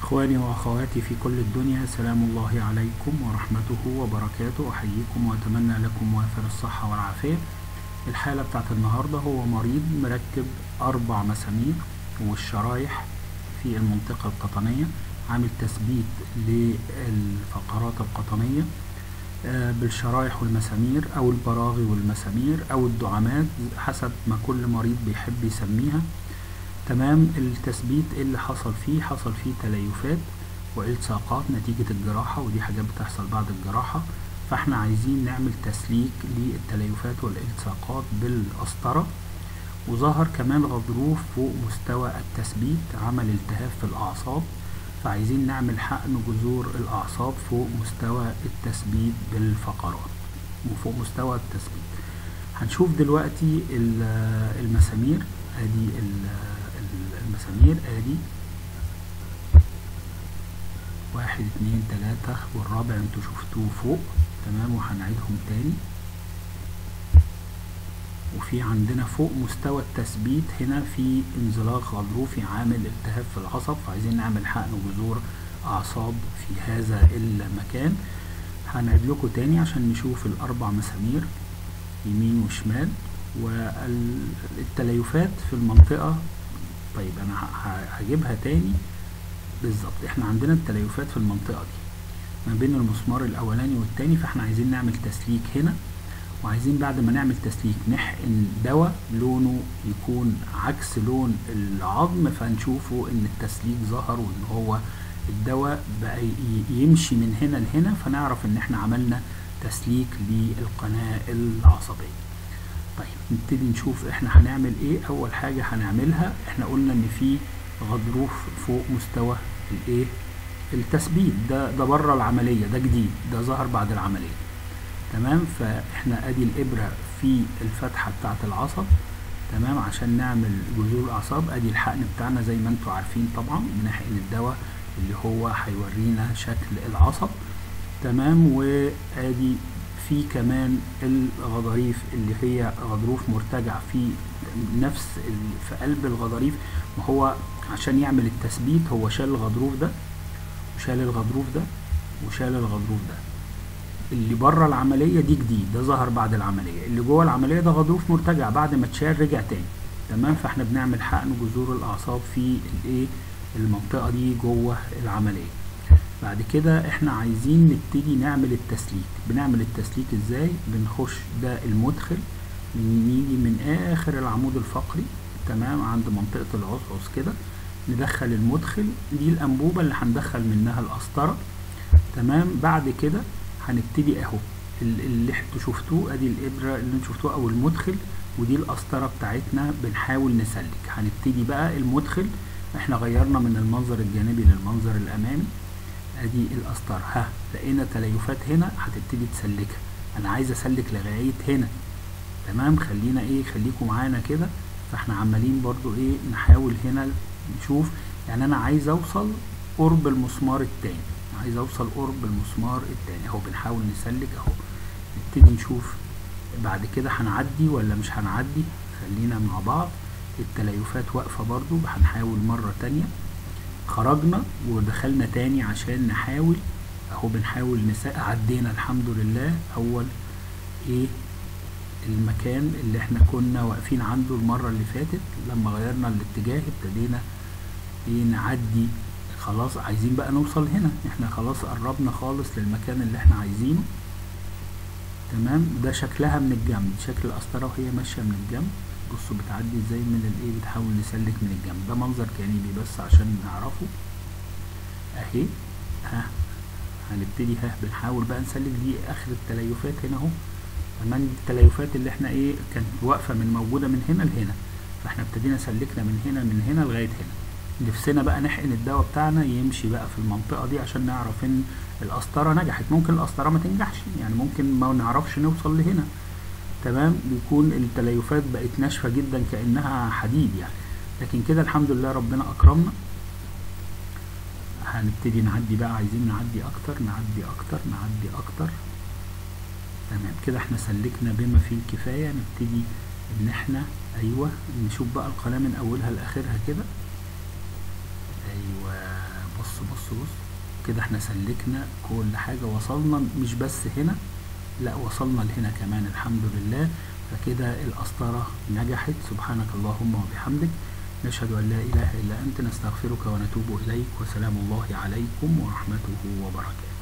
إخواني وأخواتي في كل الدنيا سلام الله عليكم ورحمته وبركاته أحييكم وأتمنى لكم وافر الصحة والعافية الحالة بتاعت النهاردة هو مريض مركب أربع مسامير والشرايح في المنطقة القطنية عامل تثبيت للفقرات القطنية آه، بالشرايح والمسامير أو البراغي والمسامير أو الدعامات حسب ما كل مريض بيحب يسميها تمام التثبيت اللي حصل فيه حصل فيه تليفات والتصاقات نتيجة الجراحة ودي حاجات بتحصل بعد الجراحة فاحنا عايزين نعمل تسليك للتليفات والالتصاقات بالقسطرة وظهر كمان غضروف فوق مستوى التثبيت عمل التهاب في الأعصاب فعايزين نعمل حقن جذور الأعصاب فوق مستوى التثبيت بالفقرات وفوق مستوى التثبيت هنشوف دلوقتي ال- المسامير ادي ال- ال- المسامير ادي واحد اتنين تلاتة والرابع انتوا شفتوه فوق تمام وهنعيدهم تاني وفي عندنا فوق مستوى التثبيت هنا في انزلاق غضروفي عامل التهاب في العصب فعايزين نعمل حقن جذور اعصاب في هذا المكان هنعيد لكم تاني عشان نشوف الاربع مسامير يمين وشمال والتليفات في المنطقة طيب انا ه- ه- هجيبها تاني بالظبط احنا عندنا التليفات في المنطقة دي ما بين المسمار الاولاني والتاني فاحنا عايزين نعمل تسليك هنا وعايزين بعد ما نعمل تسليك نحقن دواء لونه يكون عكس لون العظم فنشوفه ان التسليك ظهر وان هو الدواء بقى ي- يمشي من هنا لهنا فنعرف ان احنا عملنا تسليك للقناة العصبية طيب نبتدي نشوف احنا هنعمل ايه اول حاجة هنعملها احنا قلنا ان في غضروف فوق مستوى الايه التثبيت ده ده بره العملية ده جديد ده ظهر بعد العملية تمام فاحنا ادي الابرة في الفتحة بتاعة العصب تمام عشان نعمل جذور الاعصاب ادي الحقن بتاعنا زي ما انتوا عارفين طبعا بنحقن الدواء اللي هو هيورينا شكل العصب تمام وادي في كمان الغضاريف اللي هي غضروف مرتجع في نفس ال- في قلب الغضاريف ما هو عشان يعمل التثبيت هو شال الغضروف ده وشال الغضروف ده وشال الغضروف ده اللي بره العمليه دي جديد ده ظهر بعد العمليه اللي جوه العمليه ده غضروف مرتجع بعد ما اتشال رجع تاني تمام فاحنا بنعمل حقن جذور الاعصاب في الايه المنطقه دي جوه العمليه بعد كده احنا عايزين نبتدي نعمل التسليك بنعمل التسليك ازاي بنخش ده المدخل نيجي من اخر العمود الفقري تمام عند منطقه العصعص كده ندخل المدخل دي الانبوبه اللي هندخل منها القسطره تمام بعد كده هنبتدي اهو ال- اللي انتوا شفتوه ادي الابره اللي انتوا شفتوها او المدخل ودي القسطره بتاعتنا بنحاول نسلك هنبتدي بقى المدخل احنا غيرنا من المنظر الجانبي للمنظر الامامي ادي القسطره ها لقينا تليفات هنا هتبتدي تسلكها انا عايز اسلك لغايه هنا تمام خلينا ايه خليكم معانا كده فاحنا عمالين برضو ايه نحاول هنا نشوف يعني انا عايز اوصل قرب المسمار التاني عايز اوصل قرب المسمار التاني اهو بنحاول نسلك اهو نبتدي نشوف بعد كده هنعدي ولا مش هنعدي خلينا مع بعض التليفات واقفة برضو هنحاول مرة تانية خرجنا ودخلنا تاني عشان نحاول اهو بنحاول نسا عدينا الحمد لله اول ايه المكان اللي احنا كنا واقفين عنده المرة اللي فاتت لما غيرنا الاتجاه ابتدينا ايه نعدي خلاص عايزين بقى نوصل هنا احنا خلاص قربنا خالص للمكان اللي احنا عايزينه تمام ده شكلها من الجنب شكل القسطرة وهي ماشية من الجنب بصوا بتعدي ازاي من الايه بتحاول نسلك من الجنب ده منظر جانبي بس عشان نعرفه اهي ها هنبتدي ها بنحاول بقى نسلك دي اخر التليفات هنا اهو كمان دي التليفات اللي احنا ايه كانت واقفة من موجودة من هنا لهنا فاحنا ابتدينا سلكنا من هنا من هنا لغاية هنا نفسنا بقى نحقن الدواء بتاعنا يمشي بقى في المنطقة دي عشان نعرف ان القسطرة نجحت ممكن القسطرة ما تنجحش يعني ممكن ما نعرفش نوصل لهنا تمام بيكون التليفات بقت ناشفة جدا كأنها حديد يعني لكن كده الحمد لله ربنا أكرمنا هنبتدي نعدي بقى عايزين نعدي أكتر نعدي أكتر نعدي أكتر تمام كده احنا سلكنا بما فيه الكفاية نبتدي ان احنا ايوه نشوف بقى القناة من اولها لاخرها كده ايوه بص بص بص بص كده احنا سلكنا كل حاجة وصلنا مش بس هنا لا وصلنا لهنا كمان الحمد لله فكده القسطرة نجحت سبحانك اللهم وبحمدك نشهد أن لا إله إلا أنت نستغفرك ونتوب إليك وسلام الله عليكم ورحمته وبركاته